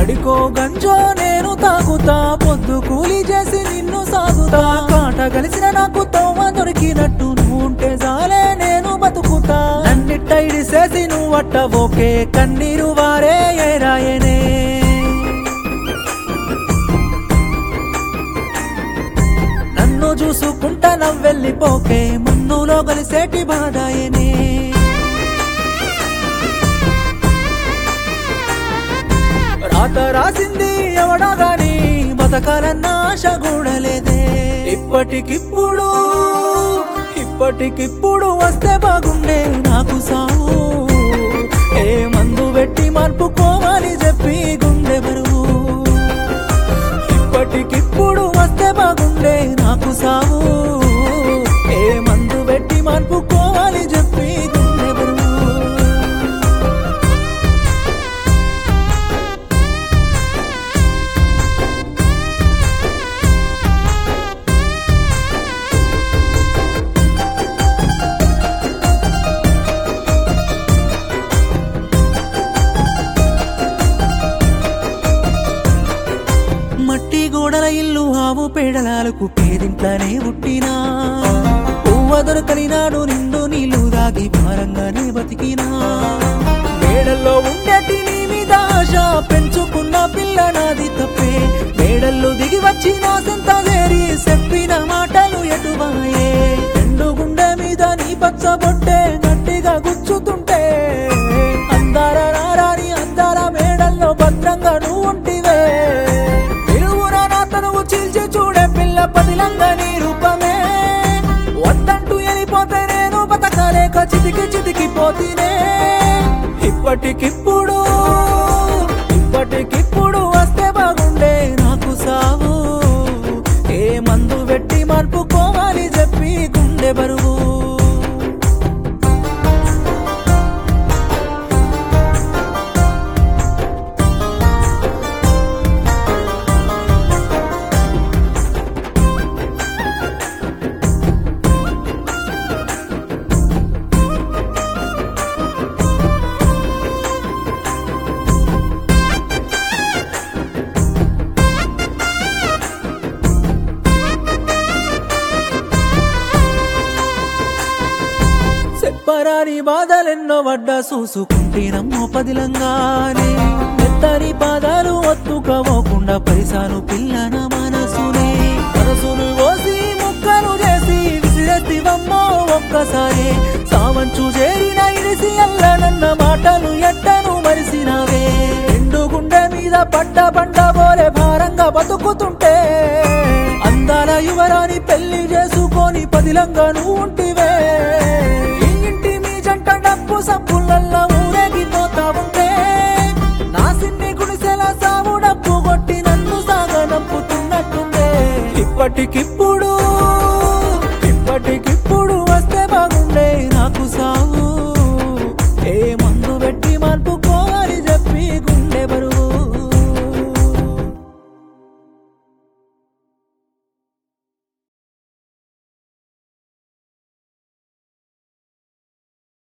గడికో గంజో నేను తాగుతా పొద్దు కూలి చేసి నిన్ను సాగుతా కాట కలిసిన నాకు తోమ దొరికినట్టు నువ్వు ఉంటే చాలే నేను బతుకుతా నన్నిట్ట ఇడిసేసి నువ్వు అట్ట ఓకే కన్నీరు వారే ఏరాయనే నన్ను చూసుకుంటా నవ్వెళ్ళిపోకే మన్నులో కలిసేటి బాధాయనే రాత రాసింది ఎవడా గాని బతకాలన్న ఆశ కూడలేదే ఇప్పటికిప్పుడు ఇప్పటికిప్పుడు వస్తే బాగుండే నాకు సావు ఏ మందు పెట్టి మార్పుకోవాలి చెప్పి గుండె బరువు ఇప్పటికిప్పుడు వస్తే బాగుండే నాకు సావు ఏ మందు పెట్టి మార్పుకోవాలి చెప్పి గుండె బరువు మట్టి గోడల ఇల్లు ఆవు పేడలాలకు పేదింట్లనే పుట్టినా పువ్వ దొరకని నాడు నిండు నీళ్లు దాగి భారంగానే బతికినా మేడల్లో ఉండేటి నీ మీద ఆశ పెంచుకున్న పిల్ల నాది తప్పే మేడల్లో దిగి వచ్చి నా సెంత చేరి చెప్పిన మాటలు ఎటువాయే రెండు గుండె మీద నీ పచ్చ బొట్టే గట్టిగా గుచ్చుతుంటే అందార నారాని అందార మేడల్లో భద్రంగా నువ్వు ఉంటివే ఇరువుర నా తనువు చీల్చి చూడే పిల్ల పదిలంగా నీ రూపమే వద్దంటూ వెళ్ళిపోతే నేను బతకలేక చితికి చితికిపోతీనే ఇప్పటికిప్పుడు ఇప్పటికిప్పుడు వస్తే బాగుండే నాకు సావు ఏ మందు పెట్టి మార్పుకోవాలి చెప్పి గుండె బరువు చెప్పరాని బాధలెన్నో వడ్డా చూసుకుంటేనమ్మో పదిలంగానే మెత్తని పాదాలు ఒత్తుకోకుండా పైసాను పిల్లన మనసునే మనసును కోసి ముక్కలు చేసి విసిరెత్తివమ్మో ఒక్కసారి సావంచు చేరిన ఇడిసి అల్లనన్న మాటలు ఎట్టను మరిసినవే రెండు గుండె మీద పడ్డ పండ పోలే భారంగా బతుకుతుంటే అందాల యువరాని పెళ్లి చేసుకొని పదిలంగా నువ్వు ఉంటివే ఈ ఇంటి మీ జంట డప్పు సబ్బులల్లా ఊరేగిపోతా ఉంటే నా సిన్ని గుడిసెల సాగు డప్పు కొట్టి నన్ను సాగనంపుతున్నట్టుందే ఇప్పటికిప్పుడు